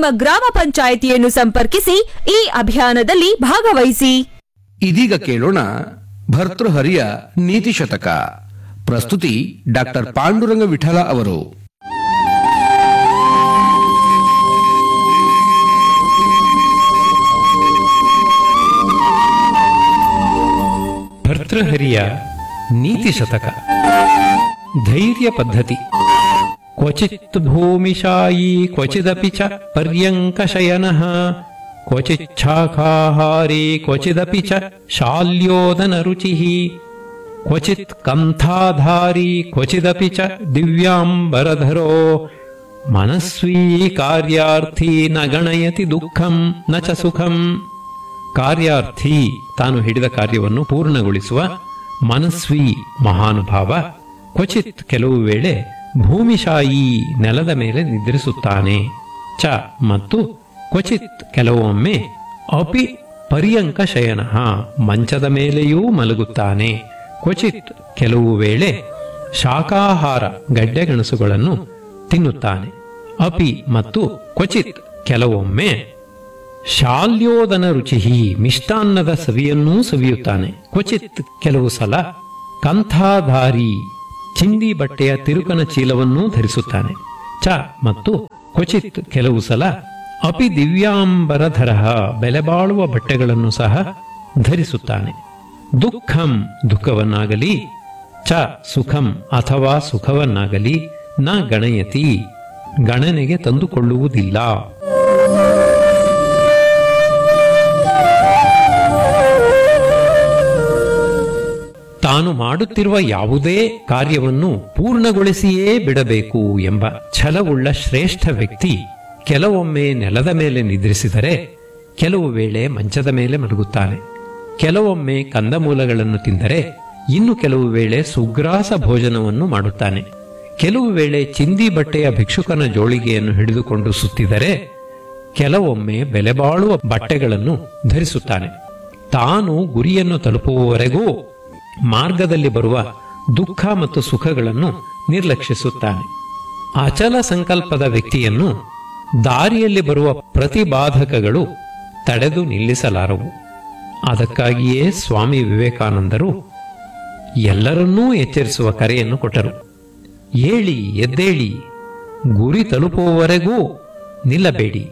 ನಿಮ್ಮ ಗ್ರಾಮ ಪಂಚಾಯಿತಿಯನ್ನು ಸಂಪರ್ಕಿಸಿ ಈ ಅಭಿಯಾನದಲ್ಲಿ ಭಾಗವಹಿಸಿ ಇದೀಗ ಕೇಳೋಣ ಭರ್ತೃಹರಿಯ ನೀತಿ ಶತಕ ಪ್ರಸ್ತುತಿ ಡಾಕ್ಟರ್ ಪಾಂಡುರಂಗ ವಿಠಲ ಅವರು ಭರ್ತೃಹರಿಯ ನೀತಿ ಶತಕ ಧೈರ್ಯ ಪದ್ಧತಿ ಕ್ವಚಿತ್ ಭೂಮಿಶಾಯಿ ಕ್ವಚಿದಪಿ ಚ ಪರ್ಯಂಕಶಯನಃ ಕ್ವಚಿಚ್ಛಾಖಾಹಾರಿ ಕ್ವಚಿದಪಿ ಚ ಶಾಲ್ಯೋದನ ರುಚಿಃ ಕ್ವಚಿತ್ ಕಂಥಾಧಾರಿ ಕ್ವಚಿದಪಿ ಚ ದಿವ್ಯಾಂಬರಧರೋ ಮನಸ್ವೀ ಕಾರ್ಯಾರ್ಥಿ ನ ಗಣಯತಿ ದುಃಖಂ ನ ಚ ಸುಖಂ ಕಾರ್ಯಾರ್ಥಿ ತಾನು ಹಿಡಿದ ಕಾರ್ಯವನ್ನು ಪೂರ್ಣಗೊಳಿಸುವ ಮನಸ್ವಿ ಮಹಾನುಭಾವ ಕ್ವಚಿತ್ ಕೆಲವು ವೇಳೆ ಭೂಮಿಶಾಯಿ ನೆಲದ ಮೇಲೆ ನಿದ್ರಿಸುತ್ತಾನೆ ಚ ಮತ್ತು ಕ್ವಚಿತ್ ಕೆಲವೊಮ್ಮೆ ಅಪಿ ಪರ್ಯಂಕ ಶಯನ ಮಂಚದ ಮೇಲೆಯೂ ಮಲಗುತ್ತಾನೆ ಕ್ವಚಿತ್ ಕೆಲವು ವೇಳೆ ಶಾಕಾಹಾರ ಗಡ್ಡೆಗೆಣಸುಗಳನ್ನು ತಿನ್ನುತ್ತಾನೆ ಅಪಿ ಮತ್ತು ಕ್ವಚಿತ್ ಕೆಲವೊಮ್ಮೆ ಶಾಲ್ಯೋದನ ರುಚಿಹಿ ಮಿಷ್ಟಾನ್ನದ ಸವಿಯನ್ನೂ ಸವಿಯುತ್ತಾನೆ ಕ್ವಚಿತ್ ಕೆಲವು ಸಲ ಕಂಥಾಧಾರಿ ಚಿಂದಿ ಬಟ್ಟೆಯ ತಿರುಕನ ಚೀಲವನ್ನೂ ಧರಿಸುತ್ತಾನೆ ಚ ಮತ್ತು ಕ್ವಚಿತ್ ಕೆಲವು ಸಲ ಅಪಿ ದಿವ್ಯಾಂಬರಧರ ಬೆಲೆಬಾಳುವ ಬಟ್ಟೆಗಳನ್ನು ಸಹ ಧರಿಸುತ್ತಾನೆ ದುಃಖಂ ದುಃಖವನ್ನಾಗಲಿ ಚ ಸುಖಂ ಅಥವಾ ಸುಖವನ್ನಾಗಲಿ ನ ಗಣಯತಿ ಗಣನೆಗೆ ತಂದುಕೊಳ್ಳುವುದಿಲ್ಲ ತಾನು ಮಾಡುತ್ತಿರುವ ಯಾವುದೇ ಕಾರ್ಯವನ್ನು ಪೂರ್ಣಗೊಳಿಸಿಯೇ ಬಿಡಬೇಕು ಎಂಬ ಛಲವುಳ್ಳ ಶ್ರೇಷ್ಠ ವ್ಯಕ್ತಿ ಕೆಲವೊಮ್ಮೆ ನೆಲದ ಮೇಲೆ ನಿದ್ರಿಸಿದರೆ ಕೆಲವು ವೇಳೆ ಮಂಚದ ಮೇಲೆ ಮಲಗುತ್ತಾನೆ ಕೆಲವೊಮ್ಮೆ ಕಂದಮೂಲಗಳನ್ನು ತಿಂದರೆ ಇನ್ನು ಕೆಲವು ವೇಳೆ ಸುಗ್ರಾಸ ಭೋಜನವನ್ನು ಮಾಡುತ್ತಾನೆ ಕೆಲವು ವೇಳೆ ಚಿಂದಿ ಬಟ್ಟೆಯ ಭಿಕ್ಷುಕನ ಜೋಳಿಗೆಯನ್ನು ಹಿಡಿದುಕೊಂಡು ಸುತ್ತಿದರೆ ಕೆಲವೊಮ್ಮೆ ಬೆಲೆಬಾಳುವ ಬಟ್ಟೆಗಳನ್ನು ಧರಿಸುತ್ತಾನೆ ತಾನು ಗುರಿಯನ್ನು ತಲುಪುವವರೆಗೂ ಮಾರ್ಗದಲ್ಲಿ ಬರುವ ದುಃಖ ಮತ್ತು ಸುಖಗಳನ್ನು ನಿರ್ಲಕ್ಷಿಸುತ್ತಾನೆ ಅಚಲ ಸಂಕಲ್ಪದ ವ್ಯಕ್ತಿಯನ್ನು ದಾರಿಯಲ್ಲಿ ಬರುವ ಪ್ರತಿಬಾಧಕಗಳು ತಡೆದು ನಿಲ್ಲಿಸಲಾರವು ಅದಕ್ಕಾಗಿಯೇ ಸ್ವಾಮಿ ವಿವೇಕಾನಂದರು ಎಲ್ಲರನ್ನೂ ಎಚ್ಚರಿಸುವ ಕರೆಯನ್ನು ಕೊಟ್ಟರು ಏಳಿ ಎದ್ದೇಳಿ ಗುರಿ ತಲುಪುವವರೆಗೂ ನಿಲ್ಲಬೇಡಿ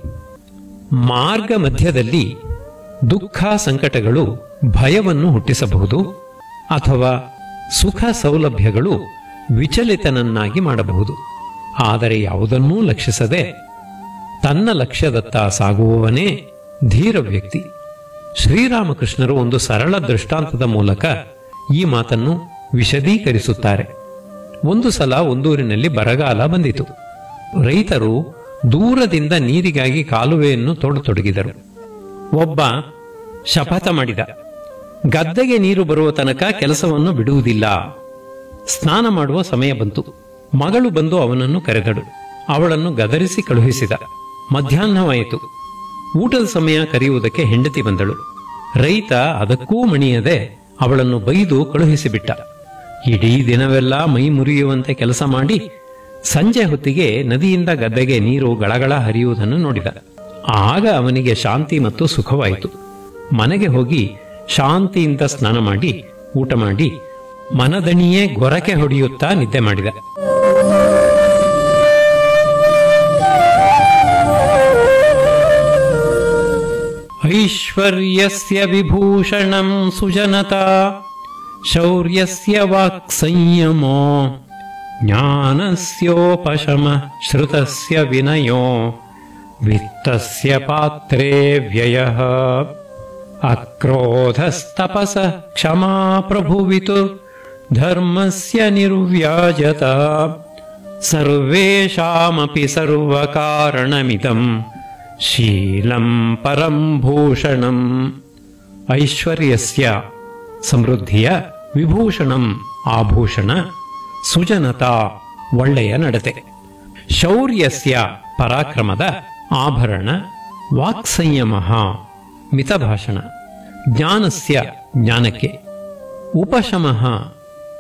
ಮಾರ್ಗ ಮಧ್ಯದಲ್ಲಿ ದುಃಖ ಸಂಕಟಗಳು ಭಯವನ್ನು ಹುಟ್ಟಿಸಬಹುದು ಅಥವಾ ಸುಖ ಸೌಲಭ್ಯಗಳು ವಿಚಲಿತನನ್ನಾಗಿ ಮಾಡಬಹುದು ಆದರೆ ಯಾವುದನ್ನೂ ಲಕ್ಷಿಸದೆ ತನ್ನ ಲಕ್ಷ್ಯದತ್ತ ಸಾಗುವವನೇ ಧೀರ ವ್ಯಕ್ತಿ ಶ್ರೀರಾಮಕೃಷ್ಣರು ಒಂದು ಸರಳ ದೃಷ್ಟಾಂತದ ಮೂಲಕ ಈ ಮಾತನ್ನು ವಿಶದೀಕರಿಸುತ್ತಾರೆ ಒಂದು ಸಲ ಒಂದೂರಿನಲ್ಲಿ ಬರಗಾಲ ಬಂದಿತು ರೈತರು ದೂರದಿಂದ ನೀರಿಗಾಗಿ ಕಾಲುವೆಯನ್ನು ತೋಡತೊಡಗಿದರು ಒಬ್ಬ ಶಪಥ ಮಾಡಿದ ಗದ್ದೆಗೆ ನೀರು ಬರುವ ತನಕ ಕೆಲಸವನ್ನು ಬಿಡುವುದಿಲ್ಲ ಸ್ನಾನ ಮಾಡುವ ಸಮಯ ಬಂತು ಮಗಳು ಬಂದು ಅವನನ್ನು ಕರೆದಳು ಅವಳನ್ನು ಗದರಿಸಿ ಕಳುಹಿಸಿದ ಮಧ್ಯಾಹ್ನವಾಯಿತು ಊಟದ ಸಮಯ ಕರೆಯುವುದಕ್ಕೆ ಹೆಂಡತಿ ಬಂದಳು ರೈತ ಅದಕ್ಕೂ ಮಣಿಯದೆ ಅವಳನ್ನು ಬೈದು ಕಳುಹಿಸಿಬಿಟ್ಟ ಇಡೀ ದಿನವೆಲ್ಲ ಮೈ ಮುರಿಯುವಂತೆ ಕೆಲಸ ಮಾಡಿ ಸಂಜೆ ಹೊತ್ತಿಗೆ ನದಿಯಿಂದ ಗದ್ದೆಗೆ ನೀರು ಗಳಗಳ ಹರಿಯುವುದನ್ನು ನೋಡಿದ ಆಗ ಅವನಿಗೆ ಶಾಂತಿ ಮತ್ತು ಸುಖವಾಯಿತು ಮನೆಗೆ ಹೋಗಿ ಶಾಂತಿಯಿಂದ ಸ್ನಾನ ಮಾಡಿ ಊಟ ಮಾಡಿ ಮನದಣಿಯೇ ಗೊರಕೆ ಹೊಡೆಯುತ್ತಾ ನಿದ್ದೆ ಮಾಡಿದ ಐಶ್ವರ್ಯಸ್ಯ ವಿಭೂಷಣಂ ಸುಜನತಾ ಶೌರ್ಯಸ್ಯ ವಾಕ್ ಸಂಯಮೋ ಜ್ಞಾನಸ್ಯೋಪಶಮ ಶ್ರುತಸ್ಯ ವಿನಯೋ ವಿತ್ತಸ್ಯ ಪಾತ್ರೆ ವ್ಯಯಃ ಅಕ್ರೋಧಸ್ತಪಸ ಕ್ಷಮಾ ಪ್ರಭುವಿತು ಧರ್ಮಸ್ಯ ನಿರ್ವ್ಯಾಜತ ಸರ್ವೇಷಾಮಪಿ ಸರ್ವಕಾರಣಮಿದಂ ಶೀಲಂ ಪರಂ ಭೂಷಣಂ ಐಶ್ವರ್ಯಸ್ಯ ಸಮೃದ್ಧಿಯ ವಿಭೂಷಣಂ ಆಭೂಷಣ ಸುಜನತಾ ಒಳ್ಳೆಯ ನಡತೆ ಶೌರ್ಯಸ್ಯ ಪರಾಕ್ರಮದ ಆಭರಣ ವಾಕ್ಸಂಯಮ ಮಿತಭಾಷಣ ಜ್ಞಾನಸ್ಯ ಜ್ಞಾನಕ್ಕೆ ಉಪಶಮಃ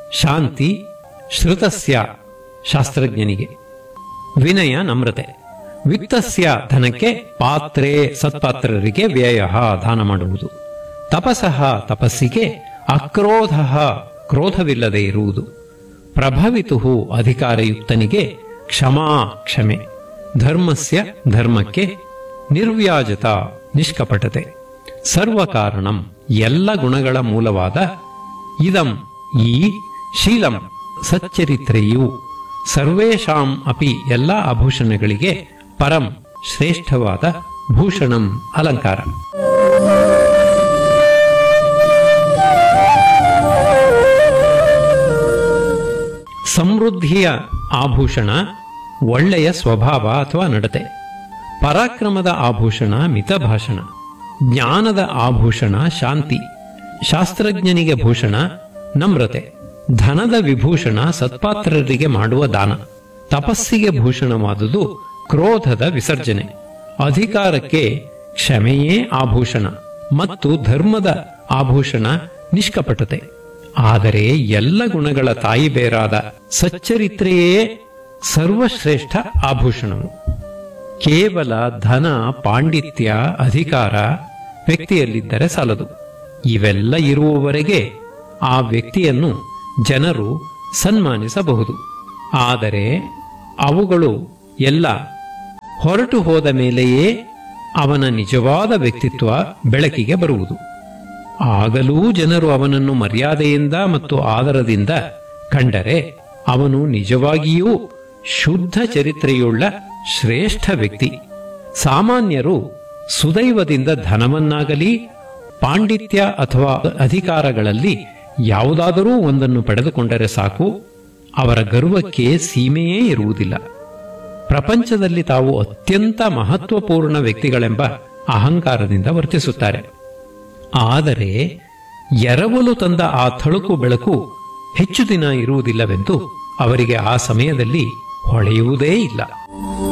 ಶಾಂತಿ ಶ್ರುತಸ್ಯ ಶಾಸ್ತ್ರಜ್ಞನಿಗೆ ವಿನಯ ನಮ್ರತೆ ವಿತ್ತಸ್ಯ ಧನಕ್ಕೆ ಪಾತ್ರೆ ಸತ್ಪಾತ್ರರಿಗೆ ವ್ಯಯ ದಾನ ಮಾಡುವುದು ತಪಸಃ ತಪಸ್ಸಿಗೆ ಅಕ್ರೋಧ ಕ್ರೋಧವಿಲ್ಲದೆ ಇರುವುದು ಪ್ರಭವಿತು ಅಧಿಕಾರಯುಕ್ತನಿಗೆ ಕ್ಷಮಾ ಕ್ಷಮೆ ಧರ್ಮಸ್ಯ ಧರ್ಮಕ್ಕೆ ನಿರ್ವ್ಯಾಜತ ನಿಷ್ಕಪಟತೆ ಸರ್ವಕಾರಣಂ ಎಲ್ಲ ಗುಣಗಳ ಮೂಲವಾದ ಇದಂ ಈ ಶೀಲಂ ಸಚ್ಚರಿತ್ರೆಯು ಸರ್ವೇಷಾಂ ಅಪಿ ಎಲ್ಲ ಆಭೂಷಣಗಳಿಗೆ ಪರಂ ಶ್ರೇಷ್ಠವಾದ ಭೂಷಣಂ ಅಲಂಕಾರ ಸಮೃದ್ಧಿಯ ಆಭೂಷಣ ಒಳ್ಳೆಯ ಸ್ವಭಾವ ಅಥವಾ ನಡತೆ ಪರಾಕ್ರಮದ ಆಭೂಷಣ ಮಿತಭಾಷಣ ಜ್ಞಾನದ ಆಭೂಷಣ ಶಾಂತಿ ಶಾಸ್ತ್ರಜ್ಞನಿಗೆ ಭೂಷಣ ನಮ್ರತೆ ಧನದ ವಿಭೂಷಣ ಸತ್ಪಾತ್ರರಿಗೆ ಮಾಡುವ ದಾನ ತಪಸ್ಸಿಗೆ ಭೂಷಣವಾದುದು ಕ್ರೋಧದ ವಿಸರ್ಜನೆ ಅಧಿಕಾರಕ್ಕೆ ಕ್ಷಮೆಯೇ ಆಭೂಷಣ ಮತ್ತು ಧರ್ಮದ ಆಭೂಷಣ ನಿಷ್ಕಪಟತೆ ಆದರೆ ಎಲ್ಲ ಗುಣಗಳ ತಾಯಿ ಬೇರಾದ ಸಚ್ಚರಿತ್ರೆಯೇ ಸರ್ವಶ್ರೇಷ್ಠ ಆಭೂಷಣವು ಕೇವಲ ಧನ ಪಾಂಡಿತ್ಯ ಅಧಿಕಾರ ವ್ಯಕ್ತಿಯಲ್ಲಿದ್ದರೆ ಸಾಲದು ಇವೆಲ್ಲ ಇರುವವರೆಗೆ ಆ ವ್ಯಕ್ತಿಯನ್ನು ಜನರು ಸನ್ಮಾನಿಸಬಹುದು ಆದರೆ ಅವುಗಳು ಎಲ್ಲ ಹೊರಟು ಹೋದ ಮೇಲೆಯೇ ಅವನ ನಿಜವಾದ ವ್ಯಕ್ತಿತ್ವ ಬೆಳಕಿಗೆ ಬರುವುದು ಆಗಲೂ ಜನರು ಅವನನ್ನು ಮರ್ಯಾದೆಯಿಂದ ಮತ್ತು ಆದರದಿಂದ ಕಂಡರೆ ಅವನು ನಿಜವಾಗಿಯೂ ಶುದ್ಧ ಚರಿತ್ರೆಯುಳ್ಳ ಶ್ರೇಷ್ಠ ವ್ಯಕ್ತಿ ಸಾಮಾನ್ಯರು ಸುದೈವದಿಂದ ಧನವನ್ನಾಗಲಿ ಪಾಂಡಿತ್ಯ ಅಥವಾ ಅಧಿಕಾರಗಳಲ್ಲಿ ಯಾವುದಾದರೂ ಒಂದನ್ನು ಪಡೆದುಕೊಂಡರೆ ಸಾಕು ಅವರ ಗರ್ವಕ್ಕೆ ಸೀಮೆಯೇ ಇರುವುದಿಲ್ಲ ಪ್ರಪಂಚದಲ್ಲಿ ತಾವು ಅತ್ಯಂತ ಮಹತ್ವಪೂರ್ಣ ವ್ಯಕ್ತಿಗಳೆಂಬ ಅಹಂಕಾರದಿಂದ ವರ್ತಿಸುತ್ತಾರೆ ಆದರೆ ಎರವಲು ತಂದ ಆ ಥಳುಕು ಬೆಳಕು ಹೆಚ್ಚು ದಿನ ಇರುವುದಿಲ್ಲವೆಂದು ಅವರಿಗೆ ಆ ಸಮಯದಲ್ಲಿ ಹೊಳೆಯುವುದೇ ಇಲ್ಲ